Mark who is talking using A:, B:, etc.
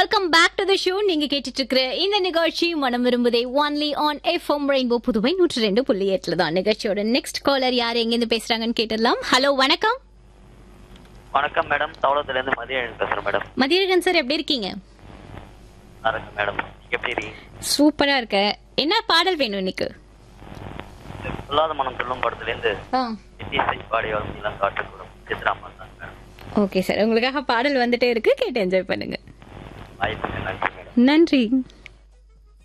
A: welcome back to the show நீங்க கேட்டுட்டு இருக்கிற இந்த நிகழ்ச்சி மனம் விரும்புதே only on FM rainbow Puduvai நூற்றி ரெண்டு புள்ளி எட்டுல தான் நிகழ்ச்சியோட நெக்ஸ்ட் காலர் யார் எங்கிருந்து பேசுறாங்கன்னு கேட்டுடலாம் ஹலோ வணக்கம்
B: வணக்கம் மேடம் தவளத்துல இருந்து மதியம் பேசுறேன் மேடம்
A: மதியழகன் சார் எப்படி இருக்கீங்க
B: நல்லா இருக்கேன் மேடம் நீங்க எப்படி இருக்கீங்க
A: சூப்பரா இருக்க என்ன பாடல் வேணும் இன்னைக்கு
B: இந்த சொல்லாத மனம் சொல்லும் படத்துல இருந்து
A: ஆ
B: இசை பாடி வரும் இளம் காட்டுக்கூடும் சித்ராமா தான் மேடம்
A: ஓகே சார் உங்களுக்காக பாடல் வந்துட்டே இருக்கு கேட்டு என்ஜாய் பண்ணுங்க
B: வாய்ப்பு நன்றி மேடம்
A: நன்றி